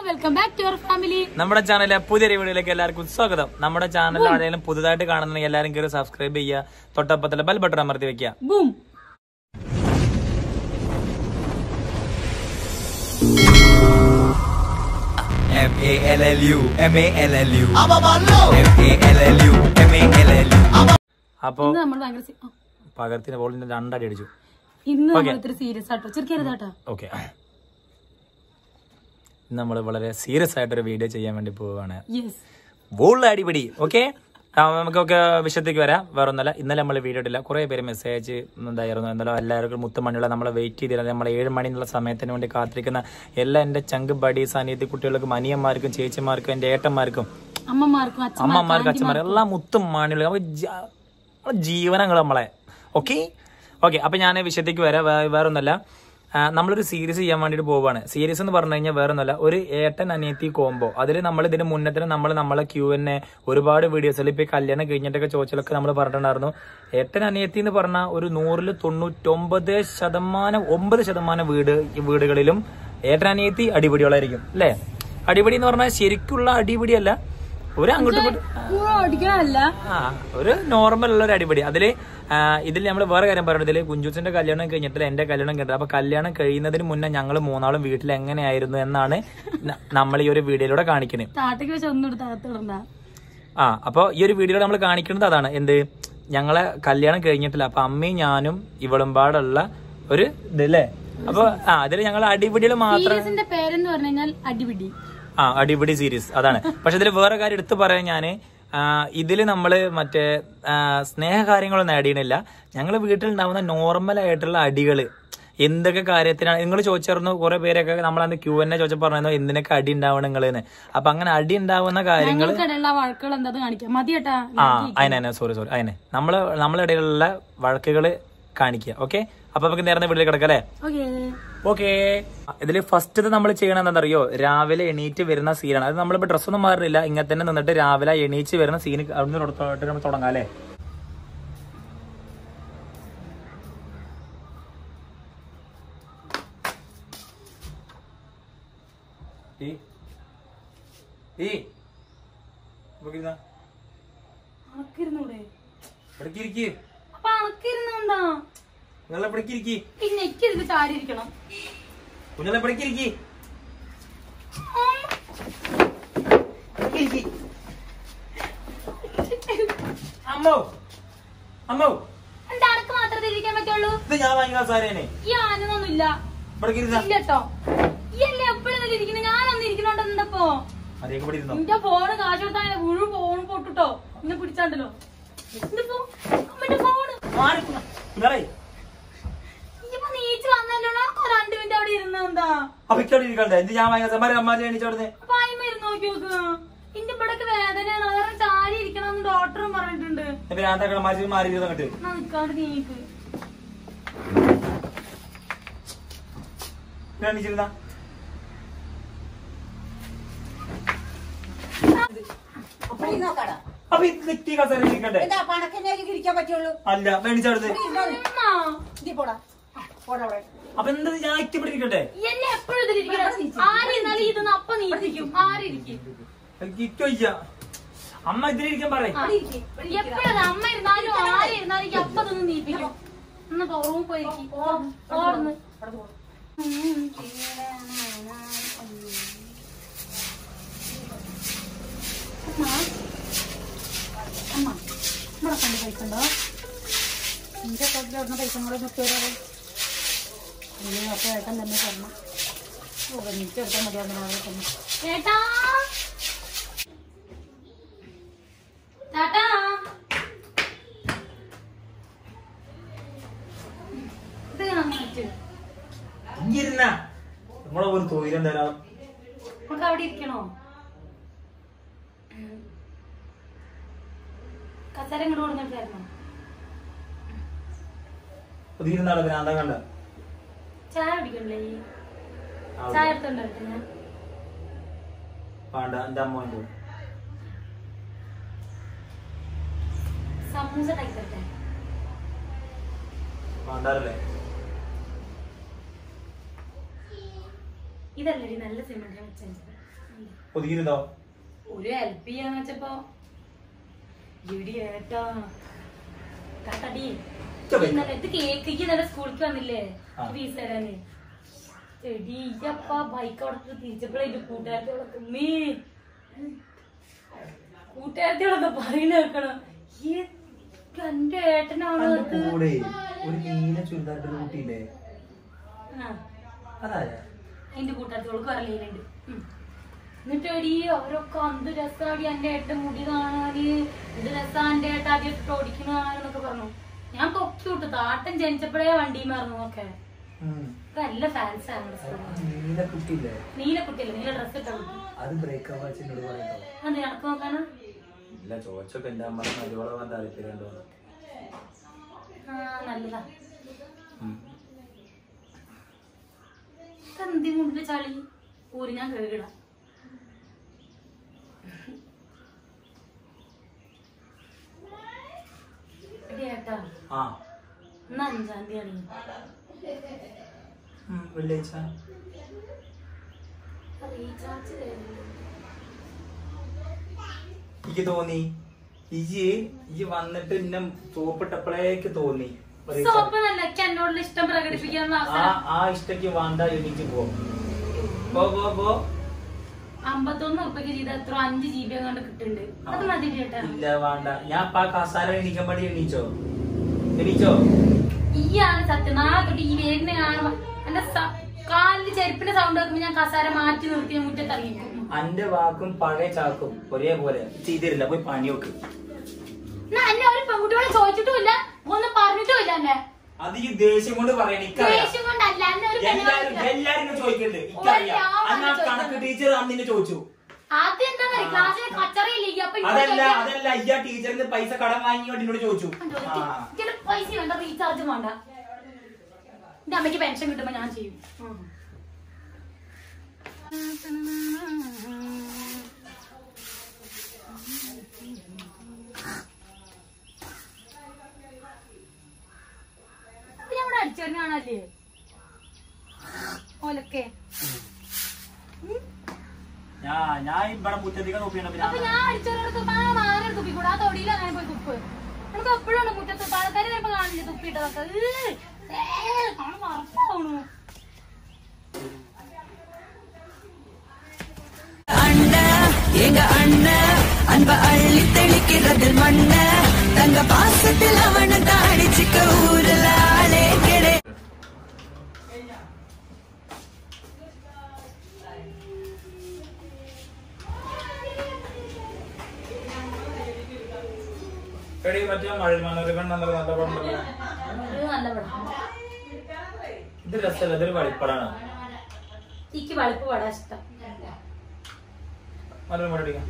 Welcome back to our family നമ്മുടെ ചാനലിലെ പുതിയ വീഡിയോയിലേക്ക് എല്ലാവർക്കും സ്വാഗതം നമ്മുടെ ചാനൽ ആരെങ്കിലും പുതുതായിട്ട് കാണുന്നുണ്ടെങ്കിൽ എല്ലാവരും കയറി സബ്സ്ക്രൈബ് ചെയ്യുക തൊട്ടപ്പത്തിലെ ബെൽ ബട്ടൺ അമർത്തി വെക്കുക boom M A L L U M A L L U M A L L U M A L L U അപ്പോ ഇന്ന് നമ്മൾ ഭയങ്കര സീ- ഓ, പകർത്തിന്റെ ബോളിന്റെ രണ്ടടി അടിച്ചു ഇന്ന് നമ്മൾ ഇത്തിരി സീരിയസ് ആട്ടോ ചെറുക്കരുതാട്ടോ ഓക്കെ നമ്മൾ വളരെ സീരിയസ് ആയിട്ടൊരു വീഡിയോ ചെയ്യാൻ വേണ്ടി പോവുകയാണ് യെസ് ബോൾ അടിപിടി ഓക്കെ നമുക്കൊക്കെ വിഷയത്തേക്ക് വരാം വേറെ ഒന്നല്ല ഇന്നലെ നമ്മൾ വീഡിയോ ഇട്ടില്ല കുറെ പേര് മെസ്സേജ് എന്തായിരുന്നു എന്തായാലും എല്ലാവർക്കും മുത്തുമണിയുള്ള നമ്മളെ വെയിറ്റ് ചെയ്തിരുന്നത് നമ്മളെ ഏഴ് മണി എന്നുള്ള സമയത്തിന് വേണ്ടി കാത്തിരിക്കുന്ന എല്ലാ എൻ്റെ ചങ്ക് ബഡീസ് അനിയത്തി കുട്ടികൾക്കും അനിയന്മാർക്കും ചേച്ചിമാർക്കും എൻ്റെ ഏട്ടന്മാർക്കും അമ്മമാർക്കും അച്ഛന്മാർക്കും അമ്മമാർക്കും അച്ഛന്മാർക്കും എല്ലാം മുത്തും മണികളും നമുക്ക് ജ- നമ്മളെ ജീവനങ്ങൾ നമ്മളെ ഓക്കെ ഓക്കെ അപ്പൊ ഞാൻ വിഷയത്തേക്ക് വരാം വേ- വേറെ ഒന്നല്ല ആ, നമ്മളൊരു സീരീസ് ചെയ്യാൻ വേണ്ടിയിട്ട് പോവുകയാണ് സീരീസ് എന്ന് പറഞ്ഞു കഴിഞ്ഞാൽ വേറെ ഒന്നല്ല ഒരു ഏട്ടൻ അനിയത്തി കോംബോ അതിൽ നമ്മൾ ഇതിന് മുന്നത്തിന് നമ്മൾ നമ്മളെ ക്യൂ എന്നെ ഒരുപാട് വീഡിയോസിൽ ഇപ്പൊ ഈ കല്യാണം കഴിഞ്ഞിട്ടൊക്കെ ചോദിച്ചാലൊക്കെ നമ്മൾ പറഞ്ഞിട്ടുണ്ടായിരുന്നു ഏട്ടൻ അനിയത്തി എന്ന് പറഞ്ഞ ഒരു നൂറിൽ തൊണ്ണൂറ്റൊമ്പത് ശതമാനം ഒമ്പത് ശതമാനം വീട് വീടുകളിലും ഏട്ടൻ അനിയത്തി അടിപിടികളായിരിക്കും അല്ലേ അടിപിടി എന്ന് പറഞ്ഞാൽ ശരിക്കുള്ള അടിപിടിയല്ല ഒരു അങ്ങോട്ടും ഇങ്ങോട്ടും ഓടിക്കാനല്ല ആ ഒരു നോർമൽ ഉള്ള ഒരു അടിപൊളി അതില് ആ, ഇതിൽ നമ്മൾ വേറെ കാര്യം പറയുന്നത് ഇതില് കുഞ്ചുസിന്റെ കല്യാണം കഴിഞ്ഞിട്ടില്ല എന്റെ കല്യാണം കഴിഞ്ഞിട്ട് അപ്പൊ കല്യാണം കഴിയുന്നതിന് മുന്നേ ഞങ്ങൾ മൂന്നാളും വീട്ടിൽ എങ്ങനെയായിരുന്നു എന്നാണ് ന- നമ്മൾ ഈ ഒരു വീഡിയോയിലൂടെ കാണിക്കുന്നത് താട്ടയ്ക്ക് വെച്ച് ഒന്നും എടുത്ത് അകത്തിടണ്ട ആ അപ്പൊ ഈ ഒരു വീഡിയോയിൽ നമ്മൾ കാണിക്കുന്നത് അതാണ് എന്ത് ഞങ്ങളെ കല്യാണം കഴിഞ്ഞിട്ടില്ല അപ്പൊ അമ്മയും ഞാനും ഇവളും പാടുള്ള ഒരു ഇതല്ലേ അപ്പൊ ആ അതിൽ ഞങ്ങൾ അടിപിടികൾ മാത്രം സീരിയസിന്റെ പേരെന്ന് പറഞ്ഞു കഴിഞ്ഞാൽ അടിപിടി ആ അടിപിടി സീരീസ് അതാണ് പക്ഷെ ഇതിൽ വേറെ കാര്യം എടുത്തു പറയാൻ ഞാന് ആ, ഇതില് നമ്മള് മറ്റേ ആ, സ്നേഹകാര്യങ്ങളൊന്നും നേടിയണില്ല ഞങ്ങൾ വീട്ടിലുണ്ടാവുന്ന നോർമൽ ആയിട്ടുള്ള അടികള് എന്തൊക്കെ കാര്യത്തിനാണ് നിങ്ങൾ ചോദിച്ചിരുന്നു കുറെ പേരൊക്കെ നമ്മളന്ന് ക്യൂ എന്നെ ചോദിച്ചപ്പോൾ പറഞ്ഞു എന്തിനൊക്കെ അടി ഉണ്ടാവണം നിങ്ങളെന്ന് അപ്പൊ അങ്ങനെ അടി ഉണ്ടാവുന്ന കാര്യങ്ങൾ ഞങ്ങൾക്കിടയിലുള്ള വഴക്കുകൾ എന്താ കാണിക്കാം മതി കേട്ടാ ആ അതിനെ അതിനെ സോറി സോറി അതിനെ നമ്മള് നമ്മളെ ഇടയിലുള്ള വഴക്കുകൾ കാണിക്കുക ഓക്കെ അപ്പൊ നമുക്ക് നേരെ വീട്ടിൽ കിടക്കാം അല്ലേ ഓക്കേ ഓക്കെ ഇതില് ഫസ്റ്റ് നമ്മൾ ചെയ്യണത് എന്താണെന്നറിയോ രാവിലെ എണീറ്റ് വരുന്ന സീനാണ് അത് നമ്മളിപ്പോ ഡ്രസ്സൊന്നും മാറില്ല ഇങ്ങനെ തന്നെ നിന്നിട്ട് രാവിലെ എണീച്ച് വരുന്ന സീന് അവിടുന്ന് തൊട്ട് നമ്മൾ തുടങ്ങാം അല്ലേ ഈ ഈ ഇവിടെ ഇരുന്നാ. അണക്കിരുന്നൂടെ ഇവിടേക്ക് ഇരിക്ക്. അപ്പൊ അണക്കിരുന്നെന്താ നിങ്ങളെ ഇവിടേക്ക് ഇരിക്ക്. പിന്നെ എനിക്കിത് ചാരി ഇരിക്കണം കുഞ്ഞിനെ ഇവിടേക്ക് ഇരിക്ക്. ഇരിക്ക്. അമ്മോ അമ്മോ എന്റെ അണക്ക് മാത്രമേ ഇരിക്കാൻ പറ്റുള്ളൂ ഇത് ഞാൻ വാങ്ങിയ സാരേനെ ഈ ആനൊന്നുമില്ല ഇവിടേക്ക് ഇരുന്നാ. ഇല്ല കേട്ടോ ഈ അല്ലേ എപ്പോഴും ഇരിക്കുന്നത് ഞാനൊന്നും ഇരിക്കണോണ്ട് എന്തപ്പോ മര്യാദയ്ക്ക് ഇവിടെ ഇരുന്നോ. നിന്റെ ഫോണ് കാശ് കൊടുത്താൽ മുഴുവൻ ഫോൺ പൊട്ടിട്ടോ ഇന്നെ പിടിച്ചാണ്ടല്ലോ എന്തിപ്പോ അമ്മന്റെ ഫോണ് മാറി നിൽക്കുന്ന. കുഞ്ഞാളെ, ഇപ്പൊ നീച്ച് വന്നല്ലോ ഒരു രണ്ട് മിനിറ്റ് അവിടെ ഇരുന്ന എന്താ അപ്പൊ ഇക്കവിടെ ഇരിക്കണ്ടേ ഇത് ഞാൻ വാങ്ങിയ സാരേ അമ്മ എണീച്ചോടുന്നേ അപ്പൊ അയിമ ഇരുന്ന് നോക്കി നോക്കുക ഇന്റെ ഇവിടൊക്കെ വേദനയാണ് അതാണ് ചാരി ഇരിക്കണം ഡോക്ടറും പറഞ്ഞിട്ടുണ്ട് എന്റെ രാണ്ടാക്കളെ മാറ്റി മാറി ഇരുന്ന് അങ്ങോട്ട് എന്നാ നിക്കാണ്ട് നീക്ക് ഞാൻ എണീച്ചിരുന്നാ. അപ്പൊ ഇത് നെറ്റി കസേരയിൽ ഇരിക്കണ്ടേ എന്താ പണക്കിനേക്ക് ഇരിക്കാൻ പറ്റുള്ളൂ അല്ല മേടിച്ചവിടുന്ന് ഉമ്മ, ഇതി പോടാ പോടാ അവിടെ അപ്പൊ എന്താ ഞാൻ ഇക്ക് ഇവിടെ ഇരിക്കട്ടെ ഈ എന്നെ എപ്പോഴും ഇതിലിരിക്കണം ആരിരുന്നാലും ഇതൊന്ന് അപ്പൊ നീതിക്കും ആരിരിക്കും എനിക്ക് ഇക്ക് വയ്യ അമ്മ ഇതിലിരിക്കാൻ പറയും എപ്പോഴും അമ്മ ഇരുന്നാലും ആരിരുന്നാലും എനിക്ക് അപ്പൊ നിന്ന് നീപ്പിക്കും ഒന്ന് റൂം പോയിരിക്കും ഓർന്ന് അമ്മ ഇവിടെ കൊണ്ട് പൈസ ഉണ്ടോ നിന്റെ തൊട്ടിൽ ഇടുന്ന പൈസ കൂടെ നിർത്തിയാലോ അയ്യോ അപ്പൊ ഏട്ടൻ തന്നെ തരണം എനിക്ക് എടുത്താൽ മതിയാകുന്ന അവിടെ തന്നെ ചേട്ടാ ചേട്ടാ ഇത് നന്നായിട്ട് ഇങ്ങിരുന്ന നമ്മളെ ഒരു തൊഴിലും തരാം നമുക്ക് അവിടെ ഇരിക്കണോ കസേര ഇങ്ങോട്ട് കൊടുത്തിട്ടായിരുന്നോ ഇരുന്നാളെ ഭ്രാന്ത കണ്ട ചായ കുടിക്കണ്ടേ ചായ എടുത്തോണ്ടായിട്ട് ഞാൻ വേണ്ട എന്റെ അമ്മ വേണ്ട സമൂസ കഴിക്കട്ടെ വേണ്ടാറല്ലേ ഇതല്ലേ നല്ല സിമെന്റ് വെച്ചത് ഒതുങ്ങിയിരുന്നോ ഒരു ഹെൽപ്പ് ചെയ്യാന്ന് വെച്ചപ്പോ ഇടി ഏട്ടാ കാട്ടാടി ഇന്നലെ ഇത് കേക്ക് ഇന്നലെ സ്കൂളിലേക്ക് വന്നില്ലേ ആ. ഫീസ് തരാന് എടി ഇയ്യപ്പ ബൈക്ക് അവിടെ തിരിച്ചപ്പോഴേ എന്റെ കൂട്ടുകാരത്തിയോടൊക്കെ മീ കൂട്ടുകാരത്തിയോടൊക്കെ പറയുന്ന കേൾക്കണം ഈ എന്റെ ഏട്ടനാണോ അത് കൂടെ ഒരു നീല ചുരിദാറിന്റെ കുട്ടിയില്ലേ ആ അതാരാ എന്റെ കൂട്ടുകാരത്തിയോൾക്ക് അറിയില്ലുണ്ട് എന്നിട്ട് എടി അവരൊക്കെ എന്ത് രസാടി എന്റെ ഏട്ടൻ മുടി കാണാന് എന്ത് രസാ എന്റെ ഏട്ടൻ ആദ്യം ഓടിക്കുന്ന കാണാനൊക്കെ പറഞ്ഞു ഞാൻ പൊക്കി വിട്ടു താട്ടൻ ജനിച്ചപ്പോഴേ വണ്ടി മറന്നു ഒക്കെ ഉം. നല്ല ഫാൻസ് ആണ് നീല കുട്ടിയില്ലേ നീല കുട്ടിയല്ലേ നീല ഡ്രസ് ഇട്ട കുട്ടി അത് ബ്രേക്കപ്പ് അച്ഛനോട് പറയട്ടോ അത് ഇടക്ക് നോക്കാനാ ഇല്ല ചോദിച്ചൊക്കെ എന്റെ അമ്മ നദിവളവാൻ താല്പര്യമുണ്ടോ ആ നല്ലതാ എന്തി മുണ്ടിന്റെ ചളി ഊരി ഞാൻ കഴുകിടാം എടി ഏട്ടാ ആ ഇന്ന് അഞ്ചാം തീയതി ഉം, വെള്ളിയാഴ്ച റീചാർജ് എനിക്ക് തോന്നി ഇജി ഇജി വന്നിട്ട് എന്നെ സോപ്പിട്ടപ്പോഴേക്ക് തോന്നി ഒരു സോപ്പ് നല്ല എന്നോടുള്ള ഇഷ്ടം പ്രകടിപ്പിക്കാനുള്ള ആ അവസരം ആ ഇഷ്ടക്ക് വേണ്ട എണീച്ച് പോ പോ പോ പോ അമ്പത്തൊന്ന് ഉറുപ്പക്ക് ചെയ്ത എത്ര അഞ്ച് ജി ബി അങ്ങോട്ട് കിട്ടുന്നുണ്ട് അത് മതി ചേട്ടാ ഇല്ല വേണ്ട ഞാൻ ഇപ്പൊ ആ കസാര എണീക്കാൻ വേണ്ടി എണീച്ചോ എണീച്ചോ ഈയാണ് സത്യം നാളെ തൊട്ട് ഈ വരുന്ന കാണുമ്പോ എന്റെ സ- കാലില് ചെരുപ്പിന്റെ സൗണ്ട് കേൾക്കുമ്പോ ഞാൻ കസാര മാറ്റി നിർത്തി ഞാൻ മുറ്റത്ത് ഇറങ്ങിക്കും അന്റെ വാക്കും പഴയ ചാക്കും ഒരേപോലെ ചെയ്തിരില്ല പോയി പണി വെക്ക് എന്നാ എന്നെ ഒരു പെൺകുട്ടിയോട് ചോദിച്ചിട്ടുമില്ല ഒന്നും പറഞ്ഞിട്ടുമില്ല എന്നെ അത് ഈ ദേഷ്യം കൊണ്ട് പറയണ ഇക്കറിയാം ദേഷ്യം കൊണ്ടല്ല എന്നെ ഒരു എല്ലാരും പെണ്ണുങ്ങളെ എല്ലാരും ഇങ്ങനെ ചോദിക്കണ്ട് ഇക്കറിയാം ഒരാളാണ് അന്ന് ആ കണക്ക് ചോദിക്കുന്നത്. ടീച്ചർ അന്നിന്നെ ചോദിച്ചു ആദ്യം എന്താ പറയുക ക്ലാസ്സിൽ കച്ചറയില്ലേ അപ്പൊ ഇവിടെ അതല്ല ചോദിക്കാൻ- അതല്ല അയ്യാ ടീച്ചറിന് പൈസ കടം വാങ്ങിക്കൊണ്ട് എന്നോട് ചോദിച്ചു കണ്ടോ, ആ. എനിക്ക് ഇതില് പൈസ വേണ്ട റീചാർജ് വേണ്ട എന്റെ അമ്മയ്ക്ക് പെൻഷൻ കിട്ടുമ്പോ ഞാൻ ചെയ്യും ഉം. ഇത് അവിടെ അടിച്ചേറിന് കാണാല്ലേ ഓലക്കെ ഞാൻ ഞാൻ ഇവിടെ മുറ്റത്തേക്ക് നോക്കിയാണ് അപ്പൊ ഞാൻ അടിച്ചോറെടുത്ത് താഴെ മാറി തുപ്പിക്കൂടാ ആ തൊടിയിൽ അങ്ങനെ പോയി തുപ്പ് നമുക്ക് എപ്പോഴും ഉണ്ട് മുറ്റത്ത് ആൾക്കാർ ചിലപ്പോ കാണില്ല തുപ്പിയിട്ടതൊക്കെ ഏ, ഏ, കാണാൻ മറക്കണു அண்ணன் எங்க அண்ணன் அன்ப அள்ளி தெளிக்கிறது மண்ண தங்க பாசத்தில் அவனை தாடிச்சுக்க ஊருல ஆளே கிடை എടീ മറ്റേ മഴ മനോരമ നല്ല നല്ല പടമുണ്ടല്ലോ ഒരു നല്ല പടം ഇത് രസമല്ല ഇതൊരു വഴിപ്പടാണ് എനിക്ക് വളുപ്പ് പടാ ഇഷ്ടം മനോരമ അടിക്കാം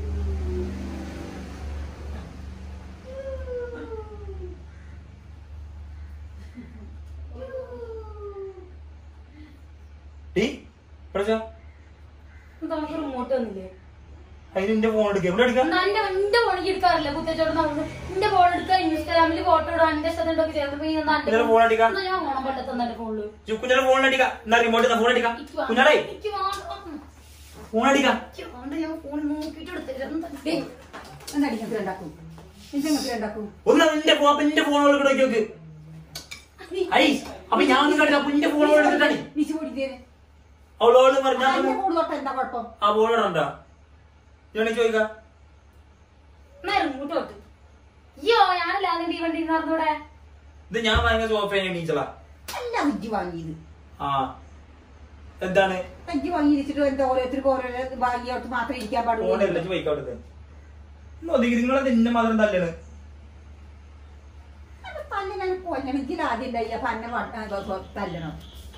ടീ പഠിച്ചോ നമുക്ക് റിമോട്ട് വന്നില്ലേ അതിന് എന്റെ ഫോൺ എടുക്കുക എവിടെ എടുക്കാം എന്നാ എന്റെ എന്റെ ഫോണിക്ക് എടുക്കാറില്ല കുത്തച്ചോട് നമുക്ക് എന്റെ ഫോൺ എടുക്കാൻ ഇൻസ്റ്റാഗ്രാമിൽ ഫോട്ടോ ഇടാൻ എന്റെ ഇഷ്ടത്തിനൊക്കെ ചേർന്നപ്പോ ഈ എന്നാ ഇതിന് ഫോൺ അടിക്കാം എന്നാ ഞാൻ ഓണം പറ്റത്ത എന്റെ ഫോണില് കുഞ്ഞാലെ ഫോൺ അടിക്കാം എന്നാ റിമോട്ട് ഫോൺ അടിക്കാം എനിക്ക് വേണ്ട. കുഞ്ഞാലേ എനിക്ക് വേണ്ട. ഫോൺ അടിക്കാം എനിക്ക് വേണ്ട, ഞാൻ ഫോൺ നോക്കിയിട്ട് എടുത്തരാം. എന്തായിരിക്കും ഉണ്ടാക്കും എന്തെങ്കിലും ഉണ്ടാക്കും ഒന്ന് എന്റെ ഫോൺ അപ്പൊ എന്റെ ഫോണോട് നോക്കി നോക്ക് ഐ അപ്പൊ ഞാൻ ഒന്നും കണ്ടില്ല അപ്പൊ എന്റെ ഫോണോട് എടുത്തിട്ടാണ് വിശു പൊടിക്കേനെ അവളോട് പറഞ്ഞാ അതിന്റെ കൂടെ തൊട്ട് എന്താ കുഴപ്പം ആ ബോർഡ് ഉണ്ടാ ഇവണി ചോദിക്കാം എന്നാ റിമോട്ട് തൊട്ട് അയ്യോ ഞാനല്ല അതിന്റെ ഈ വണ്ടി നടന്നൂടെ ഇത് ഞാൻ വാങ്ങിയ സോഫ എണീച്ചളാ അല്ല ഉജ്ജി വാങ്ങിയത് ആ എന്താണ് ഉജ്ജി വാങ്ങിയിരിച്ചിട്ട് എന്താ ഓരോരുത്തർക്ക് ഓരോ വാങ്ങിയോട്ട് മാത്രമേ ഇരിക്കാൻ പാടുള്ളൂ ഫോണല്ല ബൈക്ക് അവിടുത്തെ ഒതുക്കി നിങ്ങളത് എന്നെ മാത്രം തല്ലാണ് അത് പല്ല് ഞാൻ കൊല്ലണം ഇതിൽ ആദ്യം ഉണ്ടായില്ല പന്നെ വട്ട തല്ലണം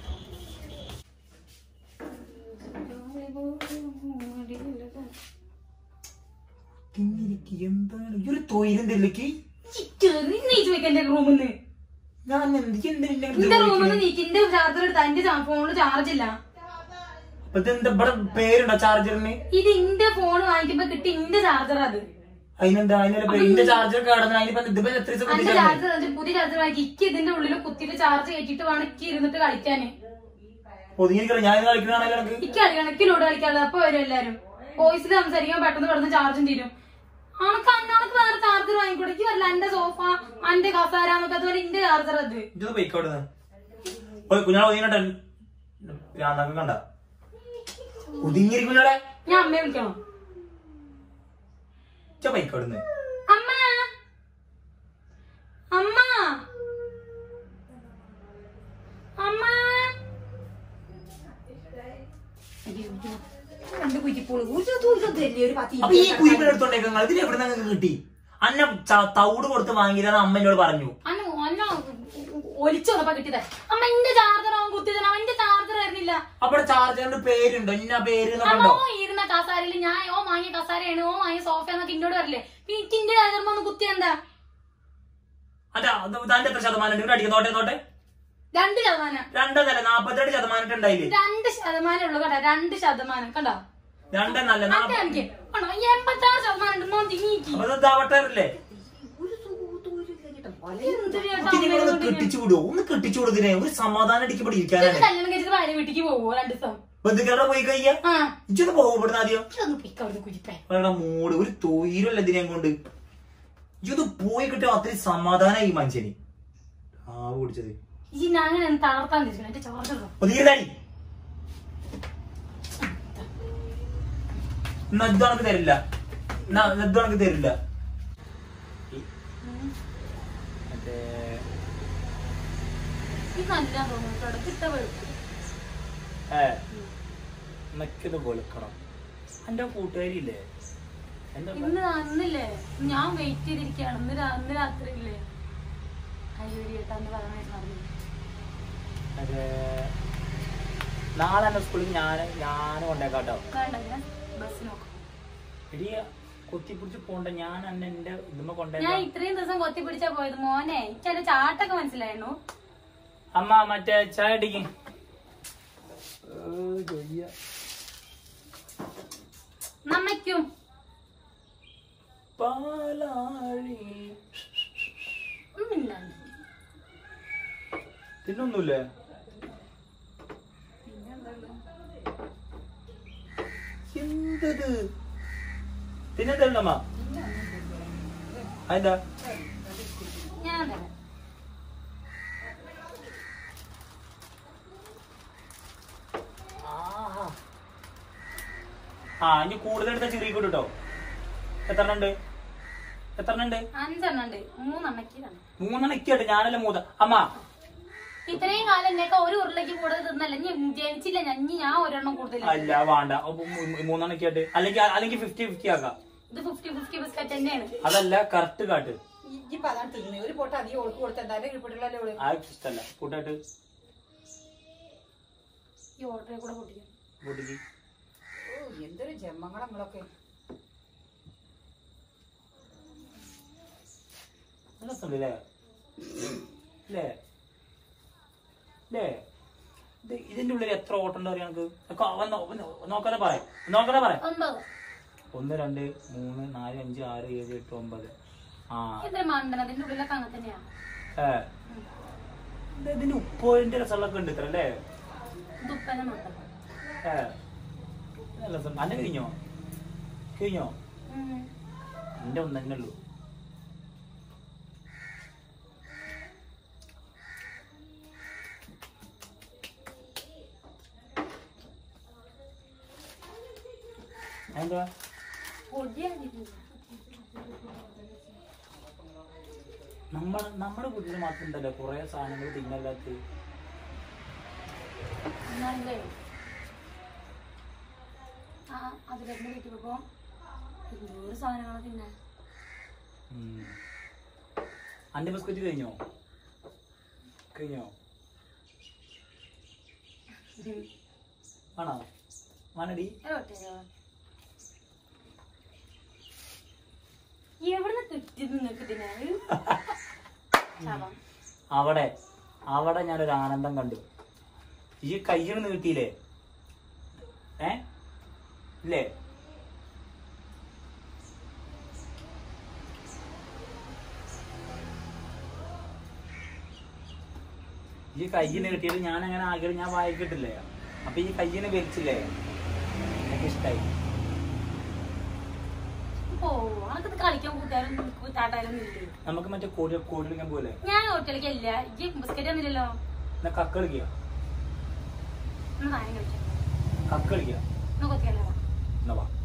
എന്താണ് ഈ ഒരു തൊയിലും തെല്ലിക്ക് നീ ചോദിക്കാൻ എന്റെ റൂമിൽ നിന്ന് ഞാൻ എന്തൊക്കെ എന്റെ റൂമിൽ നിന്ന് നീക്ക് എന്റെ ചാർജർ എടുത്ത എന്റെ ഫോണിൽ ചാർജ് ഇല്ല അപ്പൊ ഇതെന്താ ഇവിടെ പേരുണ്ടോ ചാർജറിന് ഇത് ഇന്റെ ഫോൺ വാങ്ങിക്കുമ്പോ കിട്ടി ഇന്റെ ചാർജർ അത് അതിനെന്താ അതിന്റെ എന്റെ ചാർജർ കേടന്ന് അതിനിപ്പോ ഇതിപ്പോ എത്ര ദിവസം എന്റെ കുത്തിച്ചാ മതി? ചാർജർ പുതിയ ചാർജർ വാങ്ങി ഇക്ക് ഇതിന്റെ ഉള്ളിൽ കുത്തിയിട്ട് ചാർജ് കയറ്റിട്ട് വേണം ഇക്ക് ഇരുന്നിട്ട് കളിക്കാന് ഒതുങ്ങിയിരിക്കണം ഞാൻ ഇത് കളിക്കണാണല്ലോ എനിക്ക് ഇക്ക് കളി കണക്കിലൂടെ കളിക്കാതെ അപ്പൊ വരും എല്ലാരും വോയിസിൽ സംസാരിക്കാൻ പെട്ടെന്ന് പെട്ടെന്ന് ചാർജും തീരും അനക്ക് അന്നക്ക് വേറെ ചാർജർ വാങ്ങിക്കൊടുക്കും അല്ല എന്റെ സോഫ എന്റെ കസാര എന്നൊക്കെ അതുപോലെ എന്റെ ചാർജർ അത് ഇത് പോയിക്കോടുന്ന് കുഞ്ഞാളെ ഒതുങ്ങിട്ടെ ഭ്രാന്തൊക്കെ കണ്ട ഒതുങ്ങിയിരിക്കും കുഞ്ഞാളെ ഞാൻ അമ്മയെ വിളിക്കണം ഇച്ച പോയിക്കോടുന്ന് അമ്മ അമ്മ അമ്മ രണ്ട് കുറ്റിപ്പോള് ഒരു ദൂരം തരില്ലേ ഒരു പത്തി അപ്പൊ ഈ കുരുപ്പിൽ എടുത്തോണ്ടേക്ക് ഇതിൽ എവിടെ നിന്ന് കിട്ടി അന്ന ച- തവിട് കൊടുത്ത് വാങ്ങിയതാണ് അമ്മ എന്നോട് പറഞ്ഞു അന്ന അന്ന ഒലിച്ചു വന്നപ്പോ കിട്ടിയതാ അമ്മ എന്റെ ചാർജർ അവൻ കുത്തിയതാണ് അവന്റെ ചാർജർ വരുന്നില്ല അവിടെ ചാർജറിന്റെ പേരുണ്ടോ ഇന്ന പേര് അമ്മ നമ്മളുണ്ടോ ഓ ഇരുന്ന കസാരയില് ഞാൻ ഓ വാങ്ങിയ കസാരയാണ് ഓ വാങ്ങിയ സോഫ എന്നൊക്കെ എന്നോട് വരില്ലേ എനിക്കിന്റെ ചാർജർ ഒന്ന് കുത്തി എന്താ അതാ താന്റെ എത്ര ശതമാനം ഉണ്ട് ഇവിടെ അടിക്കുന്നോട്ടെ നോട്ടെ രണ്ട് ശതമാനം രണ്ടെന്നല്ല നാപ്പത്തിരണ്ട് ശതമാനം ഉണ്ടായില്ലേ രണ്ട് ശതമാനം ഉള്ളു കേട്ടോ രണ്ട് ശതമാനം കണ്ടോ രണ്ടെന്നല്ല അതെ നാപ്പ- എനിക്ക് കണ്ടോ എൺപത്താറ് ശതമാനം ഉണ്ട് മോൻ തിങ്ങിക്ക് അപ്പൊ ഇത് ഇതാവട്ടെ എന്തൊരു ചേട്ടാ കുട്ടി നിങ്ങളൊന്ന് അമ്മേനോട് ഇങ്ങനെ. കെട്ടിച്ചു വിടുവോ ഒന്ന് കെട്ടിച്ചു കൊടുത്തിനെ ഒരു സമാധാനം അടിക്കപ്പെടി ഇതൊക്കെ ഇരിക്കാനാണ് കല്യാണം കഴിച്ചിട്ട് ഭാര്യ വീട്ടിക്ക് പോവോ രണ്ട് ദിവസം ബന്ധുക്കളുടെ പോയി കഴിയാ ആ ഇച്ചൊന്ന് പോകും ഇവിടുന്ന് ആദ്യം ഇതൊന്ന് പിക്ക് അവിടുന്ന് കുരിപ്പേ അവരുടെ മൂട് ഒരു തൊയിരല്ല ഇതിനെ കൊണ്ട് ഇതൊന്ന് പോയി കിട്ടിയ അത്രയും സമാധാനം ഈ മനുഷ്യന് ആ കുടിച്ചത് ഈ ഞാൻ അങ്ങനെ തളർത്താൻ തിരിച്ചു എന്റെ ചാർജർ ഒതുങ്ങിയതാടി എന്നാ ഇത് കണക്ക് തരില്ല എന്നാ ഇത് കണക്ക് തരില്ല മറ്റേ ഇത് നല്ല തോന്നുന്നു കേട്ടോ കിട്ട വെളുപ്പ് ഏ എന്നൊക്കെ വെളുക്കണം എന്റെ കൂട്ടുകാരി ഇല്ലേ എന്താ ഇന്ന് അന്നില്ലേ ഞാൻ വെയിറ്റ് ചെയ്തിരിക്കുകയാണ് ഇന്ന് രാ- ഇന്ന് രാത്രി ഇല്ലേ അയ്യോ ഏട്ടാന്ന് പറയാനായിട്ട് പറഞ്ഞു മറ്റേ നാളെ എന്നെ സ്കൂളിൽ ഞാൻ ഞാൻ കൊണ്ടേക്കാട്ടോ വേണ്ട ഞാൻ ബസ് നോക്കാം എടി കൊത്തിപ്പിടിച്ച് പോണ്ട ഞാൻ അന്നെ എന്റെ ഇതുമ്മ കൊണ്ടേ ഞാൻ ഇത്രയും ദിവസം കൊത്തി പിടിച്ചാ പോയത് മോനെ എനിക്ക് അതിന്റെ ചാട്ടൊക്കെ മനസ്സിലായിരുന്നു അമ്മ മറ്റേ ചായ അടിക്ക് നമ്മയ്ക്കും പാലാഴി ഒന്നുമില്ലാണ്ട് തിന്നൊന്നുമില്ലേ എന്തത് തിന്നെന്തല്ലമ്മ അതെന്താ ഞാൻ തരാം ആ ഇനി കൂടുതൽ എടുത്ത ചെറിയ കൂട്ടോ കേട്ടോ എത്ര ഉണ്ട് എത്ര ഉണ്ട് അഞ്ചെണ്ണം ഉണ്ട് മൂന്നെണ്ണക്ക് തന്നെ മൂന്നെണ്ണം ഇക്കട്ടെ ഞാനല്ല മൂത്ത അമ്മ ഇത്രയും കാലം എന്നൊക്കെ ഒരു ഉരുളക്ക് കൂടുതൽ തിന്നല്ല ഞാൻ ജനിച്ചില്ല ഞാൻ ഇനി ഞാൻ ഒരെണ്ണം കൂടുതൽ അല്ല വേണ്ട അപ്പൊ മൂ- മൂന്നെണ്ണം ഇക്കട്ടെ അല്ലെങ്കിൽ അല്ലെങ്കിൽ ഫിഫ്റ്റി ഫിഫ്റ്റി ആക്കാം ഇത് ഫിഫ്റ്റി ഫിഫ്റ്റി ബിസ്ക്കറ്റ് തന്നെയാണ് അതല്ല കറക്റ്റ് കാട്ട് ഇപ്പൊ അതാണ് തിന്നു ഒരു പൊട്ട അധികം ഓൾക്ക് കൊടുത്തെന്തായാലും കീഴ്പ്പെട്ടുള്ളല്ലേ ഓള് ആ ഇഷ്ടല്ല കൂട്ടായിട്ട് ഈ ഓർഡറെ കൂടെ പൊട്ടിക്കും കൂട്ടിക്ക് ഓ എന്തൊരു ജന്മങ്ങളങ്ങളൊക്കെ രസമുണ്ടല്ലേ അല്ലേ അല്ലേ ഇത് ഇതിന്റെ ഉള്ളിൽ എത്ര ഓട്ടം ഉണ്ട് അറിയാം നമുക്ക് നോക്കാതെ പറയാം നോക്കാതെ പറയാം ഒമ്പത് ഒന്ന് രണ്ട് മൂന്ന് നാല് അഞ്ച് ആറ് ഏഴ് എട്ട് ഒമ്പത് ആ ഇത്ര മണ്ടൻ അതിന്റെ ഉള്ളിലൊക്കെ അങ്ങനെ തന്നെയാ ഏ. ഇത് ഇതിന്റെ ഉപ്പോഴിന്റെ രസമുള്ളൊക്കെ ഉണ്ട് ഇത്ര അല്ലേ ഇത് ഉപ്പനെ മാത്രം ഏ. നല്ല രസം അന്നെ കഴിഞ്ഞോ കഴിഞ്ഞോ ഉം. എന്റെ ഒന്ന് തന്നെ ഉള്ളൂ എന്താ പൊടിയായിരുന്നു നമ്മുടെ നമ്മുടെ വീട്ടിൽ മാത്രം ഉണ്ടല്ലോ കുറെ സാധനങ്ങൾ തിന്നല്ലാത്ത എന്നാലേ ആ അതിലെന്നെ വീട്ടിൽ പോകുമ്പോ ഇരുന്നൂറ് സാധനങ്ങൾ തിന്നാ അന്റെ ബിസ്ക്കറ്റ് കഴിഞ്ഞോ കഴിഞ്ഞോ ആണോ ആണടി എവിടുന്ന് കിട്ടി നിങ്ങൾക്ക് ഇതിനെ ശവം. അവിടെ അവിടെ ഞാനൊരു ആനന്ദം കണ്ടു ഈ കയ്യിൽ നീട്ടിയില്ലേ ഏ ഇല്ലേ ഈ കയ്യിൽ കിട്ടിയത് ഞാൻ അങ്ങനെ ആഗ്രഹം ഞാൻ വായിക്കിട്ടില്ലേ അപ്പൊ ഈ കയ്യിന് വലിച്ചില്ലേ എനിക്ക് ഇഷ്ടായി പോ അനക്കത് കളിക്കാൻ കൂട്ടാരും കൂത്താട്ടാരും ഇല്ലേ നമുക്ക് മറ്റേ കോഴി കോഴി കളിക്കാൻ പോലെ ഞാൻ ഒറ്റളിക്കല്ല ഈ ബിസ്ക്കറ്റ് ഒന്നുമില്ലല്ലോ എന്നാ കക്ക കളിക്കുക ഒന്ന് നായം കളിക്കാം കക്ക കളിക്കുക ഒന്ന് കൊത്തിയല്ലോ എന്നാ വാ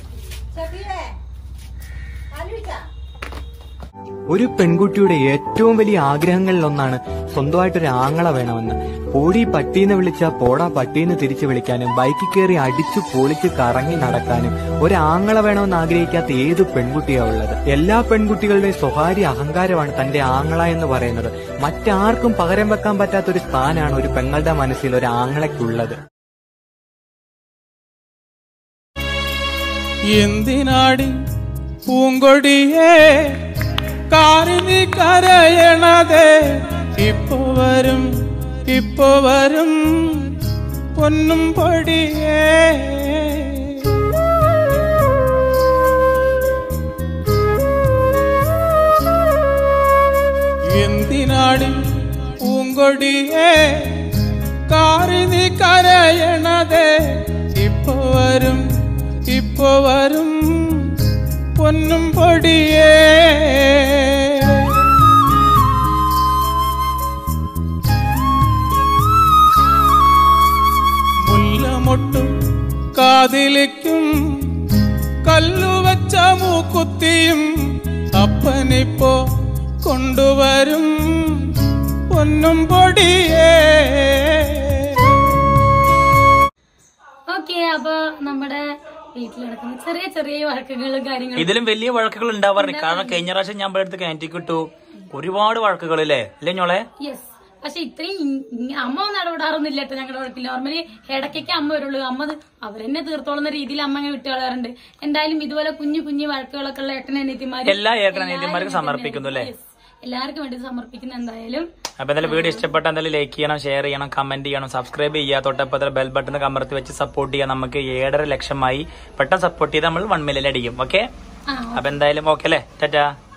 ഒരു പെൺകുട്ടിയുടെ ഏറ്റവും വലിയ ആഗ്രഹങ്ങളിലൊന്നാണ് സ്വന്തമായിട്ടൊരു ആങ്ങള വേണമെന്ന് പോടി പട്ടീന്ന് വിളിച്ച പോടാ പട്ടീന്ന് തിരിച്ചു വിളിക്കാനും ബൈക്കിൽ കയറി അടിച്ചു പൊളിച്ച് കറങ്ങി നടക്കാനും ഒരു ആങ്ങള വേണമെന്ന് ആഗ്രഹിക്കാത്ത ഏത് പെൺകുട്ടിയാ ഉള്ളത് എല്ലാ പെൺകുട്ടികളുടെയും സ്വകാര്യ അഹങ്കാരമാണ് തന്റെ ആങ്ങള എന്ന് പറയുന്നത് മറ്റാർക്കും പകരം വെക്കാൻ പറ്റാത്ത ഒരു സ്ഥാനാണ് ഒരു പെങ്ങളുടെ മനസ്സിൽ ഒരു ആങ്ങളയ്ക്കുള്ളത് എന്തിനാടി പൂങ്കൊടിയേ കാരിനി കരയണതേ ഇപ്പൊ വരും ഇപ്പൊ വരും പൊന്നും പൊടിയേ എന്തിനാടി പൂങ്കൊടിയേ കാരിനി കരയണതേ ഇപ്പൊ വരും ഇപ്പൊ വരും പൊന്നും പൊടിയേ മുല്ലമൊട്ടും കാതിലിക്കും കല്ലുവച്ച മൂക്കുത്തിയും അപ്പനിപ്പോ കൊണ്ടുവരും പൊന്നും പൊടിയേ ഓക്കെ അപ്പൊ നമ്മുടെ വീട്ടിൽ നടക്കുന്ന ചെറിയ ചെറിയ വഴക്കങ്ങളും കാര്യങ്ങളും ഇതിലും വലിയ വഴക്കുകൾ ഉണ്ടാവാറുണ്ട് കാരണം കഴിഞ്ഞ പ്രാവശ്യം ഞാൻ ഇവിടെ അടുത്ത് കയറ്റി കിട്ടു ഒരുപാട് വഴക്കുകൾ അല്ലേ അല്ലേ ഞോളെ യെസ് പക്ഷെ ഇത്രയും ഇ- ഇ- അമ്മ ഒന്നും ഇടപെടാറൊന്നുമില്ല കേട്ടോ ഞങ്ങളുടെ വഴക്കിൽ നോർമലി ഇടയ്ക്കൊക്കെ അമ്മ വരുള്ളൂ അമ്മ അത് അവരെന്നെ തീർത്തോളുന്ന രീതിയിൽ അമ്മ അങ്ങനെ വിട്ടു കളയാറുണ്ട് എന്തായാലും ഇതുപോലെ കുഞ്ഞു കുഞ്ഞു വഴക്കുകളൊക്കെ ഉള്ള ഏട്ടൻ അനിയത്തിമാര് എല്ലാ ഏട്ടനീതിമാർക്കും സമർപ്പിക്കുന്നു അല്ലേ എല്ലാവർക്കും വേണ്ടി സമർപ്പിക്കുന്ന എന്തായാലും അപ്പൊ എന്തായാലും വീഡിയോ ഇഷ്ടപ്പെട്ട എന്തായാലും ലൈക്ക് ചെയ്യണം ഷെയർ ചെയ്യണം കമന്റ് ചെയ്യണം സബ്സ്ക്രൈബ് ചെയ്യുക തൊട്ടപ്പത്തിൽ ബെൽ ബട്ടൺ കമർത്തി വെച്ച് സപ്പോർട്ട് ചെയ്യാം നമുക്ക് ഏഴര ലക്ഷമായി പെട്ടെന്ന് സപ്പോർട്ട് ചെയ്ത് നമ്മൾ വൺ മില്യൻ അടിക്കും ഓക്കെ ആ അപ്പൊ എന്തായാലും ഓക്കെ അല്ലേ ടാറ്റാ